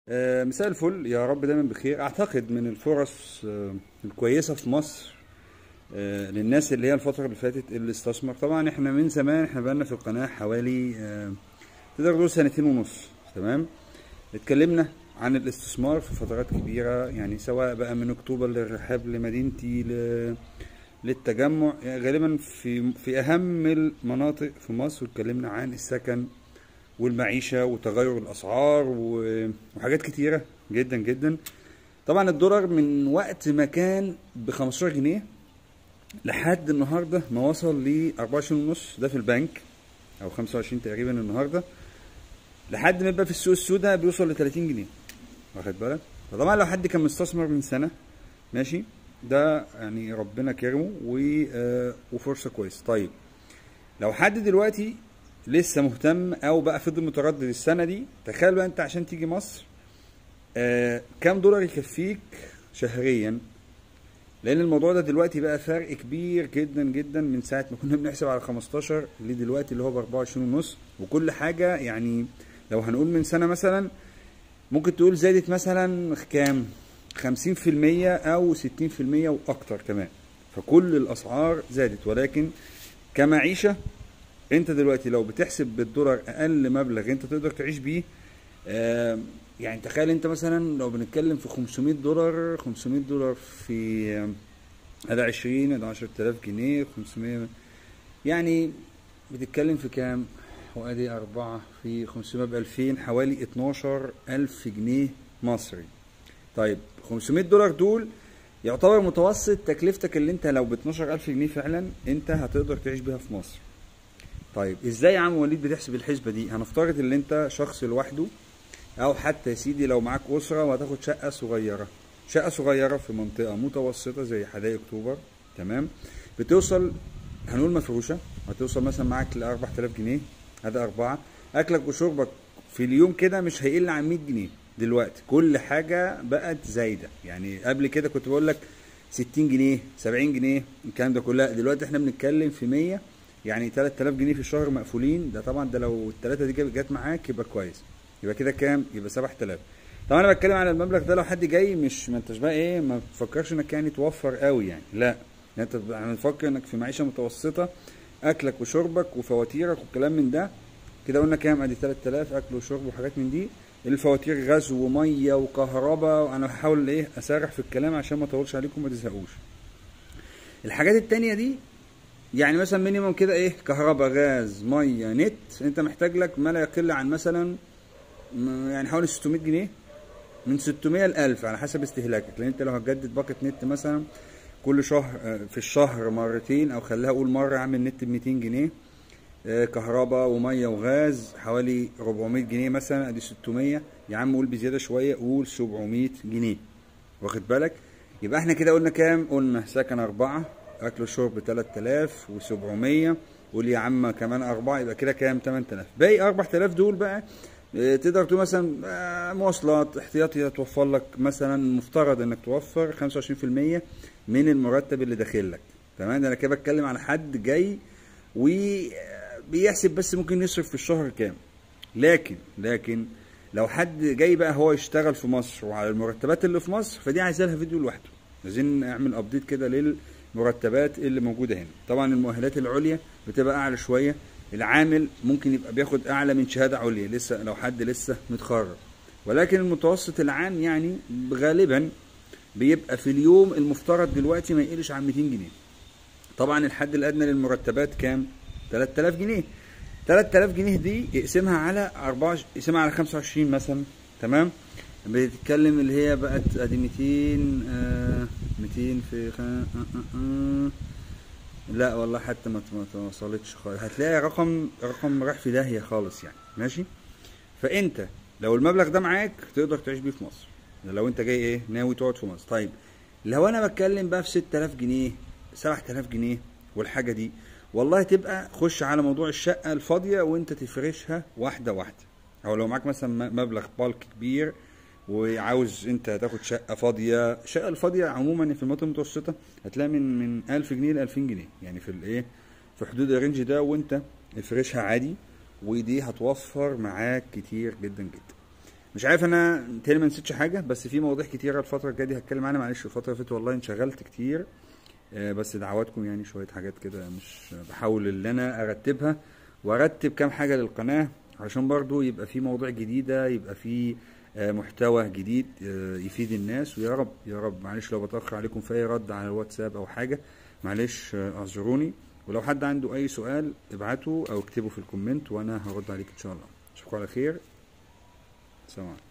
آه، مساء الفل يا رب دايما بخير اعتقد من الفرص آه، الكويسه في مصر آه، للناس اللي هي الفتره اللي فاتت اللي استثمر طبعا احنا من زمان احنا بقالنا في القناه حوالي آه، تقدر تقول سنتين ونص تمام اتكلمنا عن الاستثمار في فترات كبيره يعني سواء بقى من اكتوبر للرحاب لمدينتي ل... للتجمع يعني غالبا في في اهم المناطق في مصر اتكلمنا عن السكن والمعيشة وتغير الأسعار و- وحاجات كتيرة جدا جدا طبعا الدولار من وقت ما كان ب 15 جنيه لحد النهاردة ما وصل ل 24 ونص ده في البنك أو 25 تقريبا النهاردة لحد ما يبقى في السوق السوداء بيوصل ل 30 جنيه واخد بالك فطبعا لو حد كان مستثمر من سنة ماشي ده يعني ربنا كرمه و- آه، وفرصة كويسة طيب لو حد دلوقتي لسه مهتم او بقى فضل متردد السنه دي تخيل بقى انت عشان تيجي مصر آه كام دولار يكفيك شهريا لان الموضوع ده دلوقتي بقى فرق كبير جدا جدا من ساعه ما كنا بنحسب على 15 لدلوقتي اللي هو ب 24 ونص وكل حاجه يعني لو هنقول من سنه مثلا ممكن تقول زادت مثلا كام 50% او 60% واكتر كمان فكل الاسعار زادت ولكن كمعيشه انت دلوقتي لو بتحسب بالدولار اقل مبلغ انت تقدر تعيش بيه آم، يعني تخيل انت مثلا لو بنتكلم في 500 دولار 500 دولار في آم، ادي 20 ادي 10000 جنيه 500 يعني بتتكلم في كام وادي 4 في 500 ب 2000 حوالي 12000 جنيه مصري طيب 500 دولار دول يعتبر متوسط تكلفتك اللي انت لو ب 12000 جنيه فعلا انت هتقدر تعيش بيها في مصر طيب ازاي يا عم وليد بتحسب الحسبه دي هنفترض ان انت شخص لوحده او حتى يا سيدي لو معاك اسره وهتاخد شقه صغيره شقه صغيره في منطقه متوسطه زي حدائق اكتوبر تمام بتوصل هنقول مفروشه هتوصل مثلا معاك ل 4000 جنيه هذا اربعه اكلك وشربك في اليوم كده مش هيقل عن 100 جنيه دلوقتي كل حاجه بقت زايده يعني قبل كده كنت بقول لك 60 جنيه 70 جنيه الكلام ده كله لا، دلوقتي احنا بنتكلم في 100 يعني 3000 جنيه في الشهر مقفولين ده طبعا ده لو الثلاثه دي جت جت معاك يبقى كويس يبقى كده كام يبقى 7000 طبعا انا بتكلم على المبلغ ده لو حد جاي مش ما انتش بقى ايه ما تفكرش انك يعني توفر قوي يعني لا يعني انت احنا بنفكر انك في معيشه متوسطه اكلك وشربك وفواتيرك والكلام من ده كده قلنا كام ادي 3000 اكل وشرب وحاجات من دي الفواتير غاز وميه وكهرباء وانا بحاول ايه اسرح في الكلام عشان ما اطولش عليكم وما تزهقوش الحاجات التانية دي يعني مثلا مينيموم كده ايه كهرباء غاز ميه نت انت محتاج لك ما لا يقل عن مثلا م- يعني حوالي 600 جنيه من 600 ل 1000 على حسب استهلاكك لان انت لو هتجدد باقه نت مثلا كل شهر آه، في الشهر مرتين او خليها اقول مره اعمل نت ب 200 جنيه آه، كهرباء وميه وغاز حوالي 400 جنيه مثلا ادي 600 يا عم قول بزياده شويه قول 700 جنيه واخد بالك يبقى احنا كده قلنا كام قلنا سكن أربعة أكل وشرب 3700 قول يا عم كمان أربعة يبقى كده كام 8000 باقي 4000 دول بقى اه، تقدر تقول مثلا اه، مواصلات احتياطي هتوفر لك مثلا مفترض انك توفر 25% من المرتب اللي داخل لك تمام ده انا كده بتكلم على حد جاي وبيحسب بس ممكن يصرف في الشهر كام لكن لكن لو حد جاي بقى هو يشتغل في مصر وعلى المرتبات اللي في مصر فدي عايزه لها فيديو لوحده عايزين نعمل ابديت كده للمرتبات اللي موجوده هنا طبعا المؤهلات العليا بتبقى اعلى شويه العامل ممكن يبقى بياخد اعلى من شهاده عليا لسه لو حد لسه متخرج ولكن المتوسط العام يعني غالبا بيبقى في اليوم المفترض دلوقتي ما يقلش عن 200 جنيه طبعا الحد الادنى للمرتبات كام 3000 جنيه 3000 جنيه دي اقسمها على 4 اقسمها على 25 مثلا تمام بتتكلم اللي هي بقت ادي 200 آه 200 في خ... آه آه آه. لا والله حتى ما ما توصلتش خالص هتلاقي رقم رقم راح في داهيه خالص يعني ماشي فانت لو المبلغ ده معاك تقدر تعيش بيه في مصر لو انت جاي ايه ناوي تقعد في مصر طيب لو انا بتكلم بقى في 6000 جنيه 7000 جنيه والحاجه دي والله تبقى خش على موضوع الشقه الفاضيه وانت تفرشها واحده واحده او لو معاك مثلا م- مبلغ بالك كبير وعاوز انت تاخد شقه فاضيه الشقه الفاضيه عموما في المناطق المتوسطه هتلاقي من من 1000 جنيه ل 2000 جنيه يعني في الايه في حدود الرينج ده وانت افرشها عادي ودي هتوفر معاك كتير جدا جدا مش عارف انا تاني ما نسيتش حاجه بس في مواضيع كتيره الفتره الجايه دي هتكلم عنها معلش الفتره اللي فاتت والله انشغلت كتير آه، بس دعواتكم يعني شويه حاجات كده مش بحاول ان انا ارتبها وارتب كام حاجه للقناه عشان برضو يبقى في مواضيع جديده يبقى في آه، محتوى جديد آه، يفيد الناس ويا رب يا رب معلش لو بتاخر عليكم في اي رد على الواتساب او حاجه معلش آه، اعذروني ولو حد عنده اي سؤال ابعته او اكتبه في الكومنت وانا هرد عليك ان شاء الله اشوفكم على خير سلام عليكم